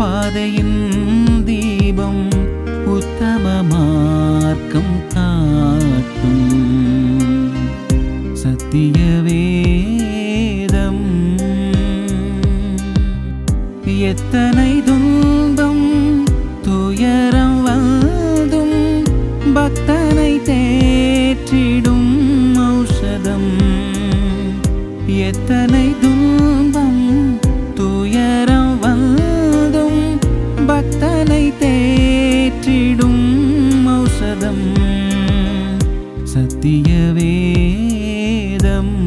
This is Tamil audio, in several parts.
பாதையின் தீபம் உத்தம மார்க்கம் காட்டும் சத்திய வேதம் எத்தனை துன்பம் துயரம் வந்தும் பக்தனை தேற்றிடும் ஔஷதம் எத்தனை துன்பம் துயரம் வந்தும் பக்தனை தேற்றிடும் ஔஷதம் சத்திய வேதம்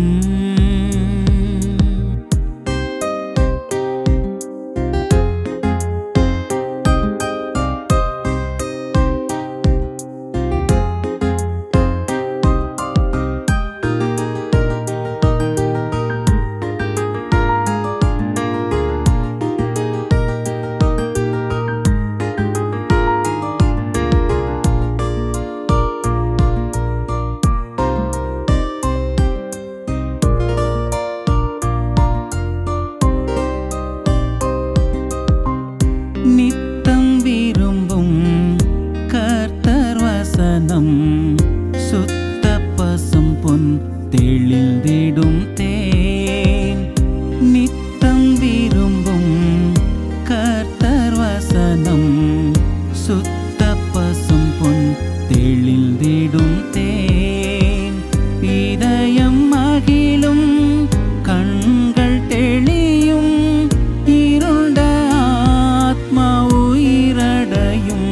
நித்தம் விரும்பும் கர்த்தர் வசனம் சுத்த பசும் பொன் தெளிந்திடும் தேன் நித்தம் விரும்பும் கர்த்தர் வசனம் சுத்த பசும் பொன் தெளிந்திடும் தேன் இதயம் மகிழும் கண்கள் தெளியும் இருண்ட ஆத்மா உயிரடையும்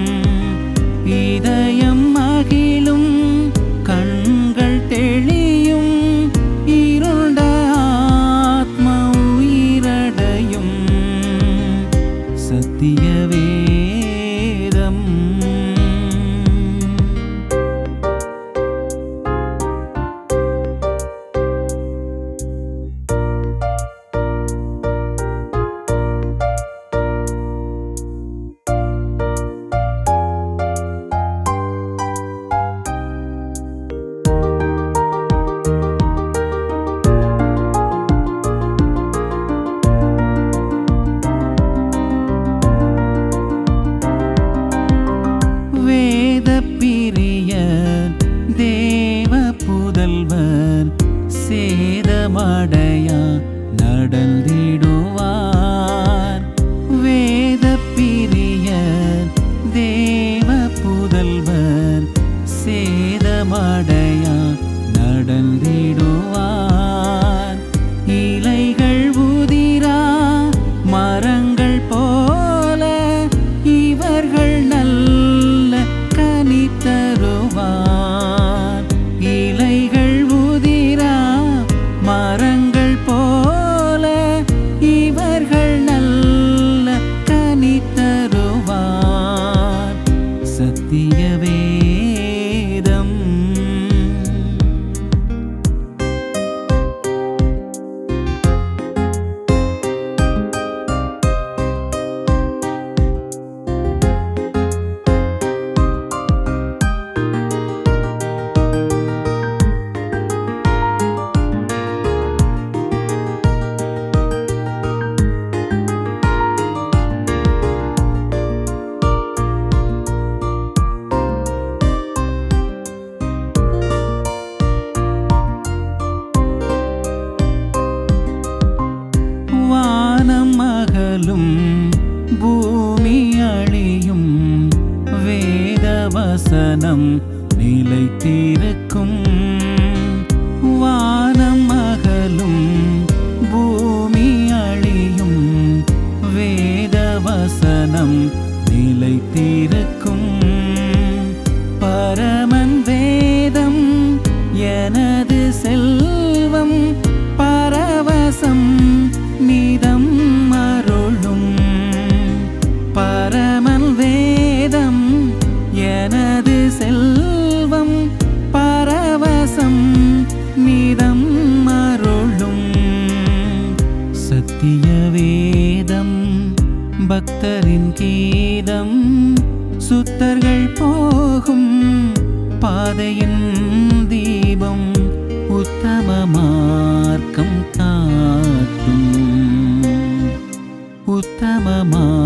இதயம் மகிழும் கண்கள் தெளியும் இருண்ட ஆத்மா உயிரடையும் சத்திய வேதம் வேத பிரியர் தேவ புதல்வர் சேதமடையா நடந்திடுவார் வேத பிரியர் தேவ புதல்வர் சேதமடையா நடந்திடுவார் இலைகள் உதிரா மரங்கள் போல இவர்கள் நல்ல கனி தருவார் இலைகள் உதிரா மரங்கள் போல இவர்கள் நல்ல கனி தருவார் சத்திய வேதம் வானம் அகலும் பூமி அழியும் வேதவசனம் நிலைத்திருக்கும் வானம் அகலும் பூமி அழியும் வேதவசனம் நிலைத்திருக்கும் பரமன் வேதம் எனது செல்வம் பரவசம் நிதம் அருளும் பரமன் வேதம் எனது செல்வம் பரவசம் நிதம் அருளும் சத்திய வேதம் பக்தரின் கீதம் சுத்தர்கள் போகும் பாதையின் தீபம் உத்தம மார்க்கம் காட்டும் உத்தம மார்க்கம்